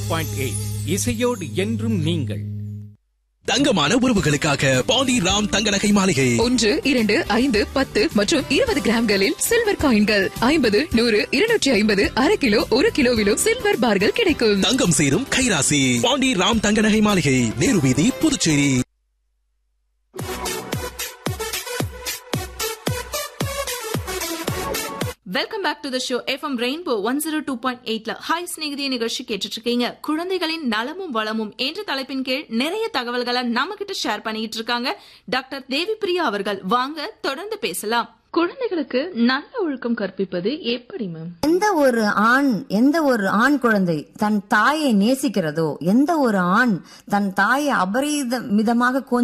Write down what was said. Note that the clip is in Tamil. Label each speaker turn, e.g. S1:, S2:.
S1: பாயிண்ட் எயிட் இசையோடு என்றும் நீங்கள்
S2: தங்கமான உறவுகளுக்காக பாண்டி ராம் தங்க நகை மாளிகை
S3: ஒன்று இரண்டு ஐந்து பத்து மற்றும் இருபது கிராம்களில் சில்வர் காயின்கள் ஐம்பது நூறு இருநூற்றி ஐம்பது அரை கிலோ ஒரு கிலோவிலும் சில்வர் பார்கள் கிடைக்கும்
S2: தங்கம் சேரும் கைராசி பாண்டி ராம் தங்க நகை மாளிகை நேரு வீதி Puducherry
S4: welcome back to the show FM rainbow one zero two point எயிட்ல ஹாய் ஸ்நேகிதிய நிகழ்ச்சி கேட்டுட்டு இருக்கீங்க குழந்தைகளின் நலமும் வளமும் என்ற தலைப்பின் கீழ் நிறைய தகவல்களை நம்ம கிட்ட ஷேர் பண்ணிட்டு இருக்காங்க டாக்டர் தேவி பிரியா அவர்கள் வாங்க தொடர்ந்து பேசலாம் குழந்தைகளுக்கு நல்ல ஒழுக்கம் கற்பிப்பது எப்படி மேம்
S5: எந்த ஒரு ஆண் எந்த ஒரு ஆண் குழந்தை தன் தாயை நேசிக்கிறதோ எந்த ஒரு ஆண் தன் தாயை அபரித மிதமாக